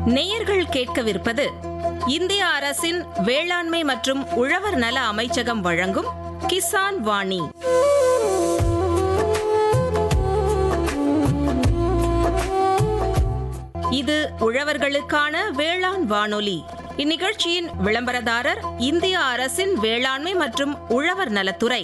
நேயர்கள் கேட்கவிருப்பது இந்திய அரசின் வேளாண்மை மற்றும் உழவர் நல அமைச்சகம் வழங்கும் கிசான் வாணி இது உழவர்களுக்கான வேளாண் வானொலி இந்நிகழ்ச்சியின் விளம்பரதாரர் இந்திய அரசின் வேளாண்மை மற்றும் உழவர் நலத்துறை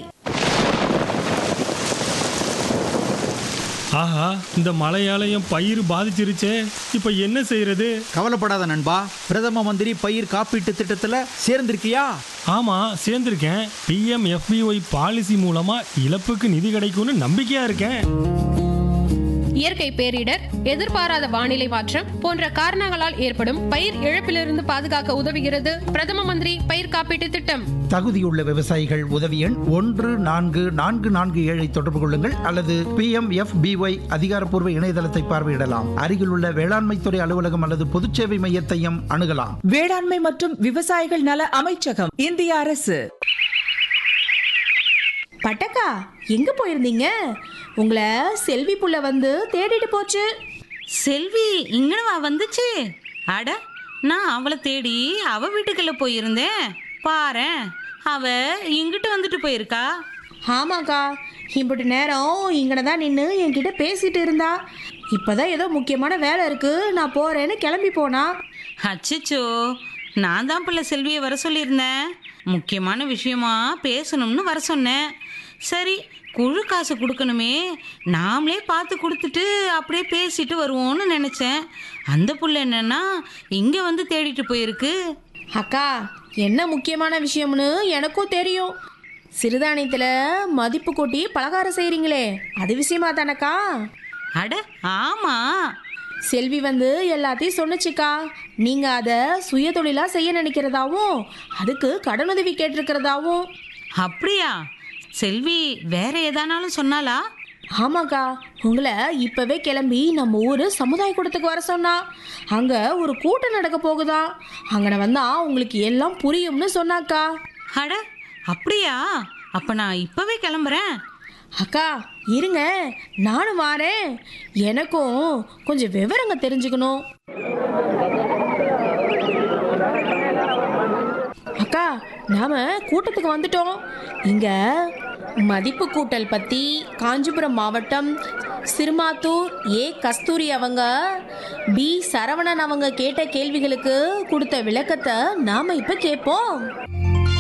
ஆஹா இந்த மழையால என் பயிர் பாதிச்சிருச்சே இப்போ என்ன செய்யறது கவலைப்படாத நண்பா பிரதம மந்திரி பயிர் காப்பீட்டு திட்டத்துல சேர்ந்திருக்கியா ஆமா சேர்ந்திருக்கேன் பிஎம் எஃபிஒய் பாலிசி மூலமா இழப்புக்கு நிதி கிடைக்கும்னு நம்பிக்கையா இருக்கேன் இயற்கை பேரிடர் எதிர்பாராத வானிலை மாற்றம் போன்ற காரணங்களால் ஏற்படும் பயிர் இழப்பிலிருந்து பாதுகாக்க உதவுகிறது பிரதம மந்திரி பயிர் காப்பீட்டு திட்டம் தகுதியுள்ள விவசாயிகள் உதவி எண் ஒன்று நான்கு நான்கு நான்கு ஏழை தொடர்பு கொள்ளுங்கள் அல்லது பி எம் எஃப் பிஒய் அதிகாரப்பூர்வ இணையதளத்தை பார்வையிடலாம் அருகிலுள்ள வேளாண்மைத்துறை அலுவலகம் அல்லது பொதுச்சேவை மையத்தையும் அணுகலாம் வேளாண்மை மற்றும் விவசாயிகள் நல அமைச்சகம் இந்திய அரசு பட்டக்கா எங்க போயிருந்தீங்க உங்களை செல்வி புள்ள வந்து தேடிட்டு போச்சு செல்வி இங்கனவா வந்துச்சு அட நான் அவளை தேடி அவ வீட்டுக்குள்ள போயிருந்தேன் பாரேன் அவ இங்கிட்டு வந்துட்டு போயிருக்கா ஆமாக்கா இம்புட்டு நேரம் இங்கன தான் நின்று என்கிட்ட பேசிட்டு இருந்தா இப்பதான் ஏதோ முக்கியமான வேலை இருக்கு நான் போறேன்னு கிளம்பி போனா அச்சச்சோ நான் தான் பிள்ளை செல்வியை வர சொல்லியிருந்தேன் முக்கியமான விஷயமா பேசணும்னு வர சொன்னேன் சரி குழு காசு கொடுக்கணுமே நாமளே பார்த்து கொடுத்துட்டு அப்படியே பேசிட்டு வருவோம்னு நினச்சேன் அந்த புள்ள என்னன்னா இங்கே வந்து தேடிட்டு போயிருக்கு அக்கா என்ன முக்கியமான விஷயம்னு எனக்கும் தெரியும் சிறுதானியத்துல மதிப்பு கூட்டி பலகாரம் செய்றீங்களே அது விஷயமா தானக்கா அட ஆமாம் செல்வி வந்து எல்லாத்தையும் சொன்னுச்சுக்கா நீங்க அதை சுய தொழிலா செய்ய நினைக்கிறதாவும் அதுக்கு கடனுதவி கேட்டிருக்கிறதாவும் அப்படியா செல்வி வேற ஏதானாலும் சொன்னாலா ஆமாக்கா உங்களை இப்பவே கிளம்பி நம்ம ஊர் சமுதாய கூடத்துக்கு வர சொன்னா அங்க ஒரு கூட்டம் நடக்க போகுதா அங்கன வந்தா உங்களுக்கு எல்லாம் புரியும்னு சொன்னாக்கா அட அப்படியா அப்ப நான் இப்பவே கிளம்புறேன் அக்கா இருங்க நானும் வாரேன் எனக்கும் கொஞ்சம் விவரங்க தெரிஞ்சுக்கணும் அக்கா நாம கூட்டத்துக்கு வந்துட்டோம் இங்க மதிப்பு கூட்டல் பத்தி காஞ்சிபுரம் மாவட்டம் சிறுமாத்தூர் ஏ கஸ்தூரி அவங்க பி சரவணன் அவங்க கேட்ட கேள்விகளுக்கு கொடுத்த விளக்கத்தை நாம இப்ப கேட்போம்